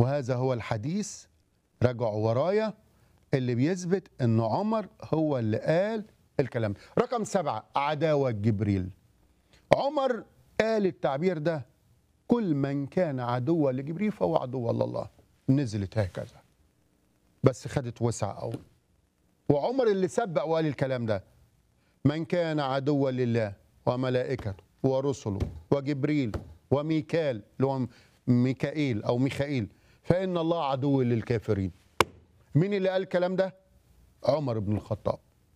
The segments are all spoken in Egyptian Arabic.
وهذا هو الحديث راجعوا ورايا اللي بيثبت ان عمر هو اللي قال الكلام رقم سبعة عداوة جبريل عمر قال التعبير ده كل من كان عدوا لجبريل فهو عدو لله نزلت هكذا بس خدت وسع قوي وعمر اللي سبق وقال الكلام ده من كان عدوا لله وملائكته ورسله وجبريل وميكال اللي هو ميكائيل او ميخائيل فان الله عدو للكافرين مين اللي قال الكلام ده عمر بن الخطاب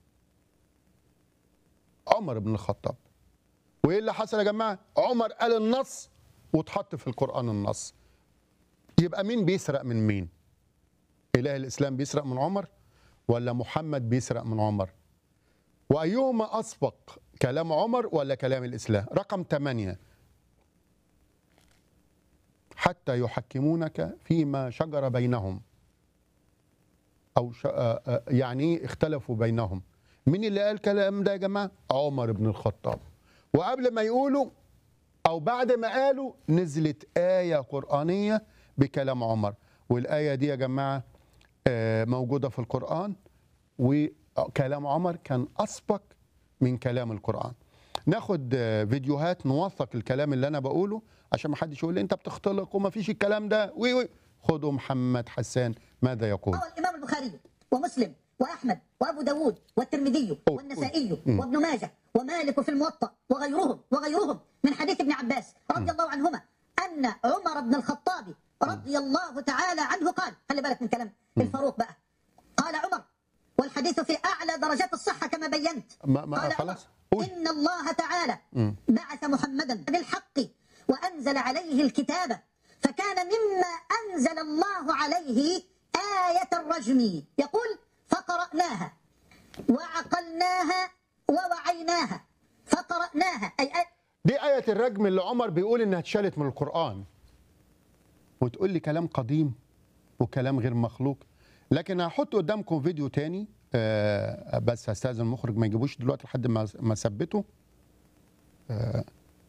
عمر بن الخطاب وايه اللي حصل يا جماعه عمر قال النص واتحط في القران النص يبقى مين بيسرق من مين اله الاسلام بيسرق من عمر ولا محمد بيسرق من عمر وايهما اسبق كلام عمر ولا كلام الاسلام رقم ثمانية حتى يحكمونك فيما شجر بينهم او ش... آه، آه، يعني اختلفوا بينهم مين اللي قال الكلام ده يا جماعه عمر بن الخطاب وقبل ما يقولوا او بعد ما قالوا نزلت ايه قرانيه بكلام عمر والايه دي يا جماعه آه، موجوده في القران وكلام عمر كان اسبق من كلام القران ناخد آه، فيديوهات نوثق الكلام اللي انا بقوله عشان ما حدش يقول لي انت بتختلق وما فيش الكلام ده وي وي خدوا محمد حسان ماذا يقول روى الإمام البخاري ومسلم وأحمد وأبو داود والترمذي أوه، والنسائي أوه. مم. وابن ماجه ومالك في الموطأ وغيرهم وغيرهم من حديث ابن عباس رضي الله عنهما أن عمر بن الخطاب رضي الله تعالى عنه قال خلي بالك من كلام الفاروق بقى قال عمر والحديث في أعلى درجات الصحة كما بينت ما ما قال خلاص عمر قول إن الله تعالى مم. بعث محمدا بالحق وأنزل عليه الكتاب فكان مما أنزل الله عليه آية الرجم يقول فقرأناها وعقلناها ووعيناها فقرأناها أي آية دي آية الرجم اللي عمر بيقول إنها اتشالت من القرآن وتقول لي كلام قديم وكلام غير مخلوق لكن هحط قدامكم فيديو تاني آه بس هستاذن المخرج ما يجيبوش دلوقتي لحد ما ما اثبته آه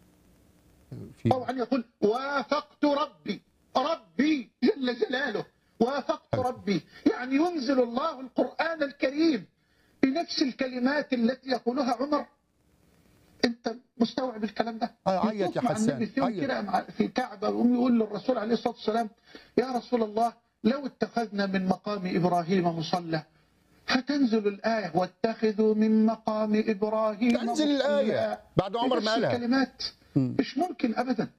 في طبعا يقول وافقت ربي ربي جل جلاله وافقت ربي يعني ينزل الله القرآن الكريم بنفس الكلمات التي يقولها عمر انت مستوعب الكلام ده آه، عيط يا يطوف مع حسان، النبي في يوم عيط. كده مع- في كعبة ويقوم يقول للرسول عليه الصلاة والسلام يا رسول الله لو اتخذنا من مقام إبراهيم مصلى فتنزل الآية واتخذوا من مقام إبراهيم تنزل الآية مصلى. بعد عمر بنفس ما قالها الكلمات مم. مش ممكن ابدا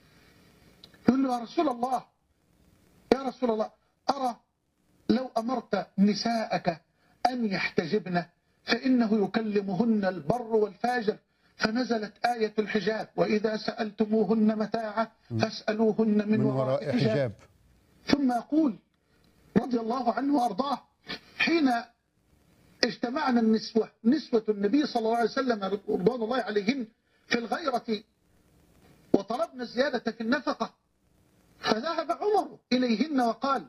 يقول له يا رسول الله يا رسول الله ارى لو امرت نساءك ان يحتجبن فانه يكلمهن البر والفاجر فنزلت آية الحجاب وإذا سألتموهن متاعا فاسألوهن من, من وراء حجاب ثم يقول رضي الله عنه وارضاه حين اجتمعنا النسوة نسوة النبي صلى الله عليه وسلم رضوان الله عليهن في الغيرة وطلبنا الزيادة في النفقة فذهب عمر إليهن وقال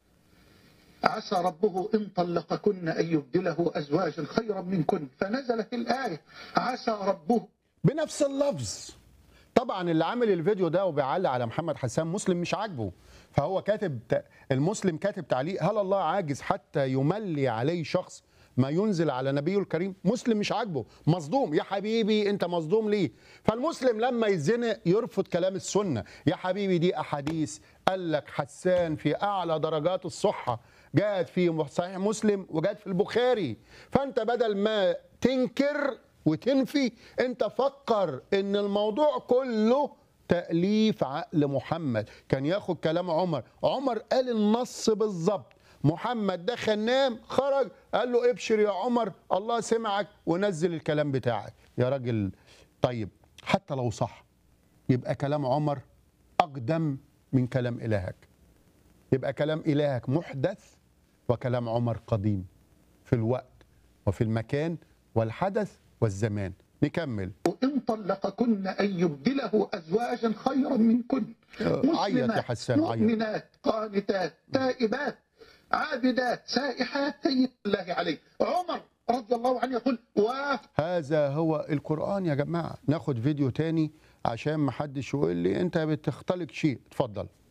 عسى ربه إن طلقكن أن يبدله أزواجا خيرا منكن فنزلت الآية عسى ربه بنفس اللفظ طبعا اللي عامل الفيديو ده وبيعلق على محمد حسان مسلم مش عاجبه فهو كاتب المسلم كاتب تعليق هل الله عاجز حتى يملي عليه شخص ما ينزل على نبيه الكريم مسلم مش عاجبه مصدوم يا حبيبي انت مصدوم ليه فالمسلم لما يتزنق يرفض كلام السنه يا حبيبي دي احاديث قال لك حسان في اعلى درجات الصحه جاءت في صحيح مسلم وجاءت في البخاري فانت بدل ما تنكر وتنفي انت فكر ان الموضوع كله تأليف عقل محمد كان ياخد كلام عمر عمر قال النص بالظبط محمد دخل نام خرج قال له ابشر يا عمر الله سمعك ونزل الكلام بتاعك يا راجل طيب حتى لو صح يبقى كلام عمر أقدم من كلام إلهك يبقى كلام إلهك محدث وكلام عمر قديم في الوقت وفي المكان والحدث والزمان نكمل إن طلقكن أن يبدله أزواجا خيرا منكن عيط يا حسان عيط مؤمنات قانتات تائبات عابدات سائحات تيب الله عليه عمر رضي الله عنه يقول وافق هذا هو القرآن يا جماعة ناخد فيديو تاني عشان ما حدش يقول لي انت بتختلق شيء اتفضل